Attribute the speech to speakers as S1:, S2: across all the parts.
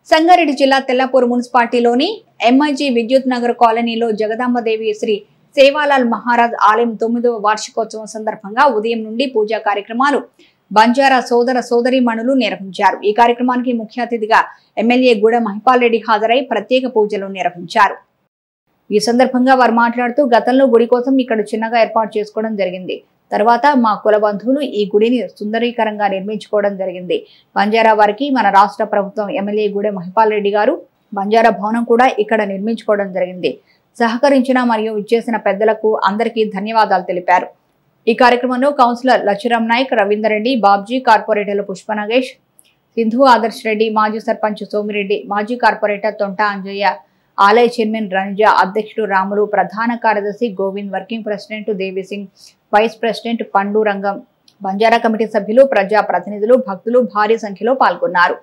S1: సంగారెడ్డి జిల్లా తెల్లపూర్ మున్సిపాలిటీలోని ఎంఐజీ విద్యుత్ నగర్ కాలనీలో జగదాంబదేవి శ్రీ సేవాలాల్ మహారాజ్ ఆలయం తొమ్మిదవ వార్షికోత్సవం సందర్భంగా ఉదయం నుండి పూజా కార్యక్రమాలు బంజారా సోదర సోదరీమణులు నిర్వహించారు ఈ కార్యక్రమానికి ముఖ్య అతిథిగా ఎమ్మెల్యే గూడ మహిపాల్ రెడ్డి హాజరై ప్రత్యేక పూజలు నిర్వహించారు ఈ సందర్భంగా వారు మాట్లాడుతూ గతంలో గుడి కోసం ఇక్కడ చిన్నగా ఏర్పాటు చేసుకోవడం జరిగింది తర్వాత మా కుల బంధువులు ఈ గుడిని సుందరీకరంగా నిర్మించుకోవడం జరిగింది బంజారా వారికి మన రాష్ట్ర ప్రభుత్వం ఎమ్మెల్యే గూడె మహిపాల్ రెడ్డి గారు బంజారా భవనం కూడా ఇక్కడ నిర్మించుకోవడం జరిగింది సహకరించిన మరియు ఇచ్చేసిన పెద్దలకు అందరికీ ధన్యవాదాలు తెలిపారు ఈ కార్యక్రమంలో కౌన్సిలర్ లచ్చిరామ్ నాయక్ రవీందర్ రెడ్డి బాబ్జీ కార్పొరేటర్లు పుష్ప నాగేష్ సింధు ఆదర్శ్ రెడ్డి మాజీ సర్పంచ్ సోమిరెడ్డి మాజీ కార్పొరేటర్ తొంట అంజయ్య ఆలయ చైర్మన్ రంజా అధ్యక్షుడు రాములు ప్రధాన కార్యదర్శి Govind working president Devisingh vice president Pandu రంగం బంజారా కమిటీ సభ్యులు ప్రజా ప్రతినిధులు భక్తులు భారీ సంఖ్యలో పాల్గొన్నారు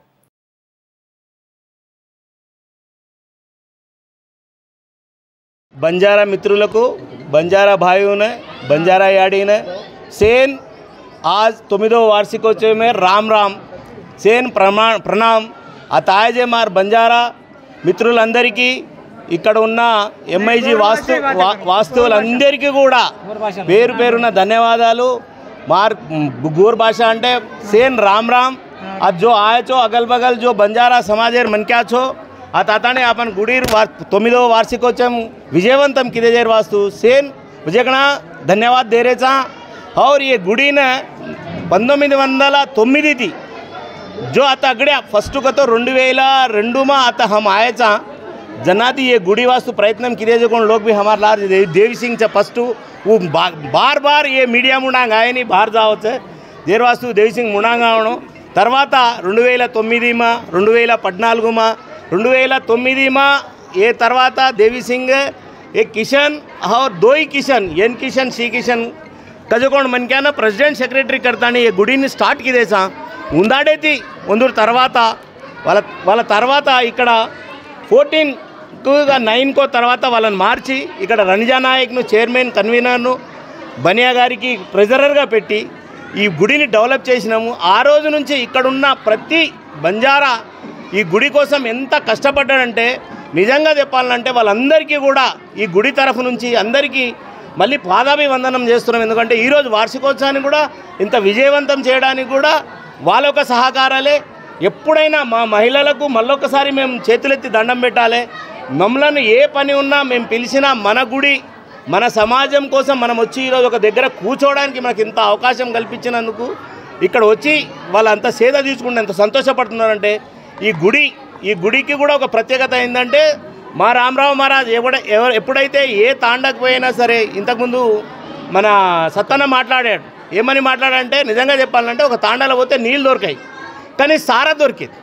S2: बंजारा मित्रुल को बंजारा भाइयों ने बंजारा याडी ने सेन आज తొమ్మిదో వార్షికోత్సవమే రామ్ రామ్ సేన్ ప్రమా ప్రణామ్ ఆ తాయజే మార్ బంజారా మిత్రులందరికీ ఇక్కడ ఉన్న ఎంఐజీ వాస్తు వా- వాస్తువులందరికీ కూడా పేరు పేరున ధన్యవాదాలు మార్ గూర్ భాష అంటే సేన్ రామ్ రామ్ आज जो आयचो अगल बगल जो बंजारा समाजेर मनक्याचो ఆ తాతానే आपण గుడీర్ వార్ తొమ్మిదవ వార్షికోత్సవం విజయవంతం కిదేజేర్ వాస్తు సేన్ విజయగణ ధన్యవాद దేరేचा और ये గుడిన పంతొమ్మిది వందల తొమ్మిదిది जो आता अगड्या फर्स्ट का तो రెండు వేల రెండు में आता हम आयचा जनाती ये गुड़ी वास्तु प्रयत्न किए जो कोण लोग भी हमारे लार देव- देवी सिंग चा फर्स्ट वो बा- बार बार ये మీడియా ముండాంగ ఆయని బార్ జావచ్చు దేర్ వాస్తు దేవి సింగ్ ముండాంగ అవడం తర్వాత రెండు వేల తొమ్మిదిమా రెండు వేల పద్నాలుగుమా రెండు వేల తొమ్మిదిమా ఏ తర్వాత దేవి సింగ్ ఏ కిషన్ और दो ही किशन एन किशन सी किशन ಕಜಕೊಂಡು ಮನ್ಕ್ಯಾನ ಪ್ರೆಸಿಡೆಂಟ್ ಸೆಕ್ರೆಟರಿ ಕರ್ತಾನೆ ಈ గుడిని స్టార్ట్ కిదేసా ఉందాడేతి ಒಂದೂರು తర్వాత వాళ్ళ వాళ్ళ తర్వాత ఇక్కడ ఫోర్టీన్కు నైన్కో తర్వాత వాళ్ళని మార్చి ఇక్కడ రణిజా నాయక్ను చైర్మన్ కన్వీనర్ను బనియా గారికి ట్రెజరర్గా పెట్టి ఈ గుడిని డెవలప్ చేసినాము ఆ రోజు నుంచి ఇక్కడున్న ప్రతి బంజారా ఈ గుడి కోసం ఎంత కష్టపడ్డాడంటే నిజంగా చెప్పాలంటే వాళ్ళందరికీ కూడా ఈ గుడి తరఫు నుంచి అందరికీ మళ్ళీ పాదాభివందనం చేస్తున్నాం ఎందుకంటే ఈరోజు వార్షికోత్సవాన్ని కూడా ఇంత విజయవంతం చేయడానికి కూడా వాళ్ళ యొక్క సహకారాలే ఎప్పుడైనా మా మహిళలకు మళ్ళొకసారి మేము చేతులెత్తి దండం పెట్టాలి మమ్మల్ని ఏ పని ఉన్నా మేము పిలిచినా మన గుడి మన సమాజం కోసం మనం వచ్చి ఈరోజు ఒక దగ్గర కూర్చోవడానికి మనకి ఇంత అవకాశం కల్పించినందుకు ఇక్కడ వచ్చి వాళ్ళు అంత సేద తీసుకుంటే ఎంత సంతోషపడుతున్నారంటే ఈ గుడి ఈ గుడికి కూడా ఒక ప్రత్యేకత ఏంటంటే మా రామరావు మహారాజ్ ఎవడ ఎవరు ఎప్పుడైతే ఏ తాండకు పోయినా సరే ఇంతకుముందు మన సత్తన్న మాట్లాడాడు ఏమని మాట్లాడంటే నిజంగా చెప్పాలంటే ఒక తాండాలో పోతే నీళ్ళు దొరికాయి కానీ సారా దొరికింది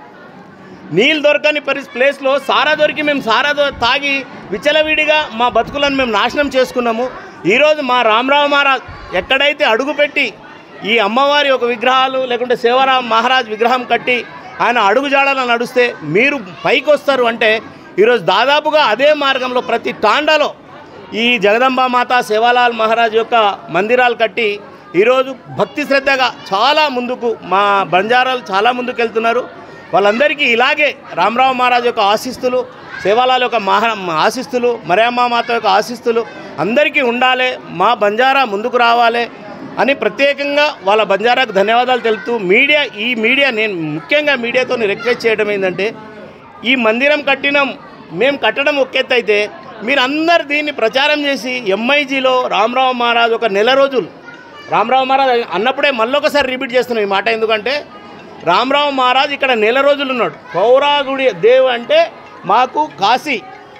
S2: నీళ్ళు దొరకని పరి ప్లేస్లో సారా దొరికి మేము సారా దొ తాగి విచ్చలవిడిగా మా బతుకులను మేము నాశనం చేసుకున్నాము ఈరోజు మా రామరావు మహారాజ్ ఎక్కడైతే అడుగుపెట్టి ఈ అమ్మవారి ఒక విగ్రహాలు లేకుంటే శివరాం మహారాజ్ విగ్రహం కట్టి ఆయన అడుగుజాడలో నడుస్తే మీరు పైకి వస్తారు అంటే ఈరోజు దాదాపుగా అదే మార్గంలో ప్రతి తాండాలో ఈ జగదంబా మాత సేవాలాల్ మహారాజ్ యొక్క మందిరాలు కట్టి ఈరోజు భక్తి శ్రద్ధగా చాలా ముందుకు మా బంజారాలు చాలా ముందుకు వెళ్తున్నారు వాళ్ళందరికీ ఇలాగే రామరావు మహారాజ్ యొక్క ఆశిస్తులు సేవాలాల్ యొక్క మహా ఆశిస్తులు మరియమ్మ మాత యొక్క ఆశిస్తులు అందరికీ ఉండాలి మా బంజారా ముందుకు రావాలి అని ప్రత్యేకంగా వాళ్ళ బంజారాకు ధన్యవాదాలు తెలుపుతూ మీడియా ఈ మీడియా నేను ముఖ్యంగా మీడియాతో రిక్వెస్ట్ చేయడం ఏంటంటే ఈ మందిరం కట్టినాం మేము కట్టడం ఒక ఎత్తు అయితే మీరు అందరు దీన్ని ప్రచారం చేసి ఎంఐజీలో రామరావు మహారాజ్ ఒక నెల రోజులు రామరావు మహారాజ్ అన్నప్పుడే మళ్ళొకసారి రిపీట్ చేస్తున్నాం ఈ మాట ఎందుకంటే రామరావు మహారాజ్ ఇక్కడ నెల రోజులు ఉన్నాడు పౌరాగుడి దేవ్ అంటే మాకు కాశీ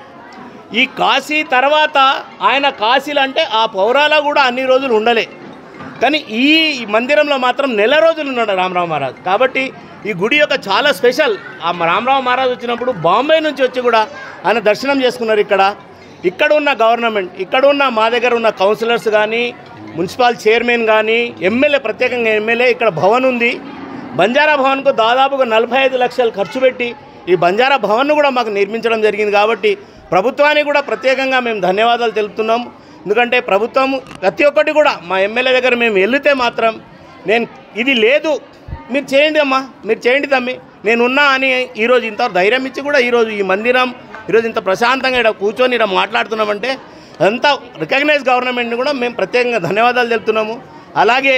S2: ఈ కాశీ తర్వాత ఆయన కాశీలు అంటే ఆ పౌరాల కూడా అన్ని రోజులు ఉండలే కానీ ఈ మందిరంలో మాత్రం నెల రోజులు ఉన్నాడు రామరావు మహారాజ్ కాబట్టి ఈ గుడి యొక్క చాలా స్పెషల్ ఆ రామరావు మహారాజ్ వచ్చినప్పుడు బాంబే నుంచి వచ్చి కూడా ఆయన దర్శనం చేసుకున్నారు ఇక్కడ ఇక్కడ ఉన్న గవర్నమెంట్ ఇక్కడ ఉన్న మా దగ్గర ఉన్న కౌన్సిలర్స్ కానీ మున్సిపల్ చైర్మన్ కానీ ఎమ్మెల్యే ప్రత్యేకంగా ఎమ్మెల్యే ఇక్కడ భవన్ ఉంది బంజారా భవన్కు దాదాపుగా నలభై ఐదు లక్షలు ఖర్చు పెట్టి ఈ బంజారా భవన్ను కూడా మాకు నిర్మించడం జరిగింది కాబట్టి ప్రభుత్వానికి కూడా ప్రత్యేకంగా మేము ధన్యవాదాలు తెలుపుతున్నాం ఎందుకంటే ప్రభుత్వం ప్రతి ఒక్కటి కూడా మా ఎమ్మెల్యే దగ్గర మేము వెళితే మాత్రం నేను ఇది లేదు మీరు చేయండి అమ్మా మీరు చేయండి తమ్మి నేనున్నా అని ఈరోజు ఇంత ధైర్యం ఇచ్చి కూడా ఈరోజు ఈ మందిరం ఈరోజు ఇంత ప్రశాంతంగా ఇక్కడ కూర్చొని ఇక్కడ మాట్లాడుతున్నామంటే అంతా రికగ్నైజ్ గవర్నమెంట్ని కూడా మేము ప్రత్యేకంగా ధన్యవాదాలు తెలుపుతున్నాము అలాగే